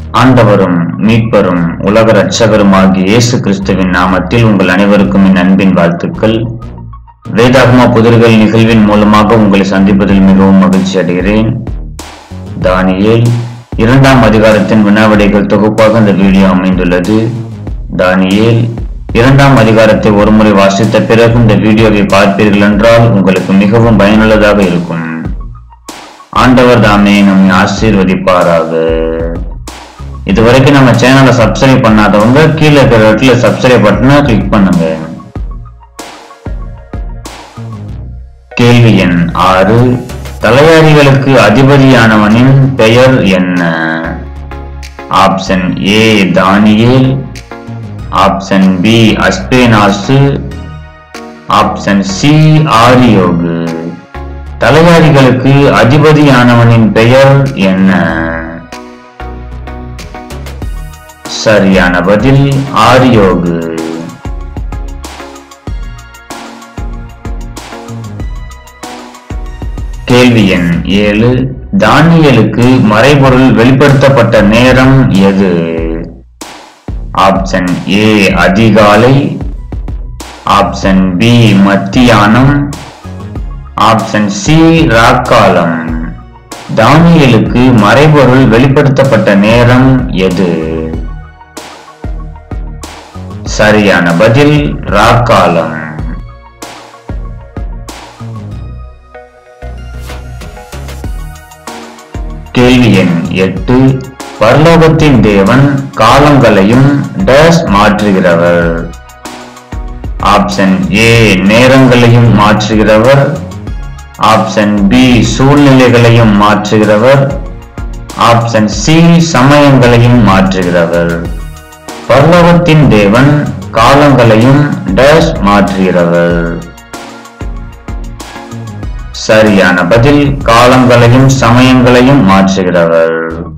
ஆண்டவரும் மீட்பரும் உலக இரட்சகருமாகிய இயேசு கிறிஸ்துவின் நாமத்தில் உங்கள் அனைவருக்கும் என் அன்பின் வாழ்த்துக்கள் வேதாகம புதிர்கள் நிகழ்வின் மூலமாக உங்களை சந்திப்பதில் மிகவும் மகிழ்ச்சி அடைகிறேன் தானியேல் இரண்டாம் அதிகாரத்தின் வினாவிடைகள் தொகுப்பாக இந்த வீடியோ அமைந்துள்ளது தானியேல் இரண்டாம் அதிகாரத்தை ஒருமுறை வாசித்த பிறகு இந்த வீடியோவை பார்ப்பீர்கள் என்றால் உங்களுக்கு மிகவும் பயனுள்ளதாக இருக்கும் ஆண்டவர் தாமே நம்மை ஆசீர்வதிப்பாராக இதுவரைக்கும் நம்ம சேனலை சப்ஸ்கிரைப் பண்ணாதவங்க கீழே இருக்கிற இடத்துல சப்ஸ்கிரைப் பட்டனை கிளிக் பண்ணுங்க கேள்வி எண் ஆறு தலையாரிகளுக்கு அதிபதியானவனின் பெயர் என்ன ஆப்ஷன் ஏ தானியேல் ஆப்ஷன் பி அஸ்பேனாசு ஆப்ஷன் சி ஆரியோகு தலையாரிகளுக்கு அதிபதியானவனின் பெயர் என்ன சரியான பதில் ஆரியோகு கேள்வி எண் ஏழு தானியலுக்கு மறைபொருள் வெளிப்படுத்தப்பட்ட நேரம் எது ஆப்ஷன் ஏ அதிகாலை ஆப்ஷன் பி மத்தியானம் ஆப்ஷன் சி ராக்காலம் தானியலுக்கு மறைபொருள் வெளிப்படுத்தப்பட்ட நேரம் எது சரியான பதில் ராக்காலம் கேள்வி எண் எட்டு பரலோகத்தின் தேவன் காலங்களையும் டேஸ் மாற்றுகிறவர் ஆப்ஷன் ஏ நேரங்களையும் மாற்றுகிறவர் ஆப்ஷன் பி சூழ்நிலைகளையும் மாற்றுகிறவர் ஆப்ஷன் சி சமயங்களையும் மாற்றுகிறவர் பரலோகத்தின் தேவன் காலங்களையும் டேஷ் மாற்றுகிறவர் சரியான பதில் காலங்களையும் சமயங்களையும் மாற்றுகிறவர்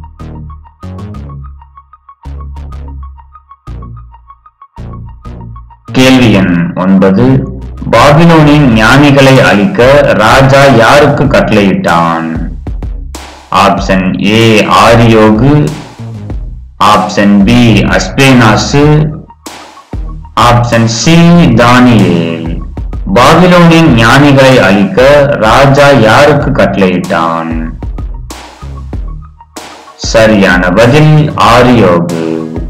கேள்வி எண் ஒன்பது பாபிலோனின் ஞானிகளை அழிக்க ராஜா யாருக்கு கட்டளையிட்டான் ஆப்ஷன் ஏ ஆரியோகு ஆப்ஷன் பி அஸ்பேனாசு ஆப்ஷன் சி தானியேல் பாபிலோனின் ஞானிகளை அழிக்க ராஜா யாருக்கு கட்டளையிட்டான் சரியான பதில் ஆரியோகு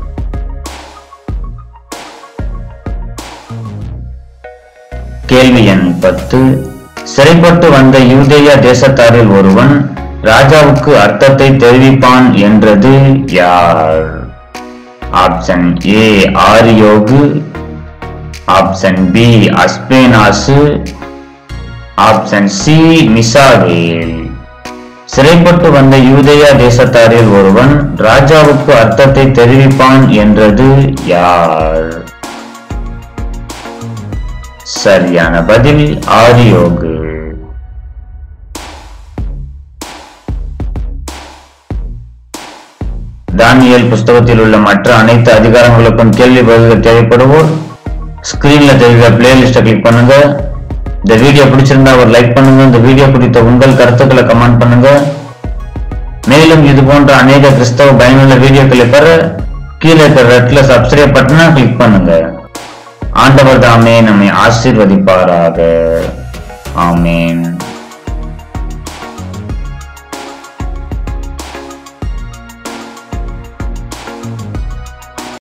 கேள்வி எண் பத்து சிறைப்பட்டு வந்த யூதேய தேசத்தாரில் ஒருவன் ராஜாவுக்கு அர்த்தத்தை தெரிவிப்பான் என்றது யார் ஆப்ஷன் ஏ ஆரியோகு ஆப்ஷன் பி அஸ்பேனாசு ஆப்ஷன் சி மிசாவேல் சிறைப்பட்டு வந்த யூதேய தேசத்தாரில் ஒருவன் ராஜாவுக்கு அர்த்தத்தை தெரிவிப்பான் என்றது யார் சரியான பதில் ஆரியோகு தானியல் புஸ்தகத்தில் உள்ள மற்ற அனைத்து அதிகாரங்களுக்கும் கேள்வி பதில்கள் தேவைப்படுவோர் ஸ்கிரீன்ல தெரிகிற பிளேலிஸ்ட கிளிக் பண்ணுங்க இந்த வீடியோ பிடிச்சிருந்தா ஒரு லைக் பண்ணுங்க இந்த வீடியோ குறித்த உங்கள் கருத்துக்களை கமெண்ட் பண்ணுங்க மேலும் இது போன்ற அநேக கிறிஸ்தவ பயனுள்ள வீடியோக்களை பெற கீழே இருக்கிற ரெட்ல சப்ஸ்கிரைப் பட்டனை கிளிக் பண்ணுங்க ஆண்டவர் தாமே நம்மை ஆசீர்வதிப்பாராக ஆமேன்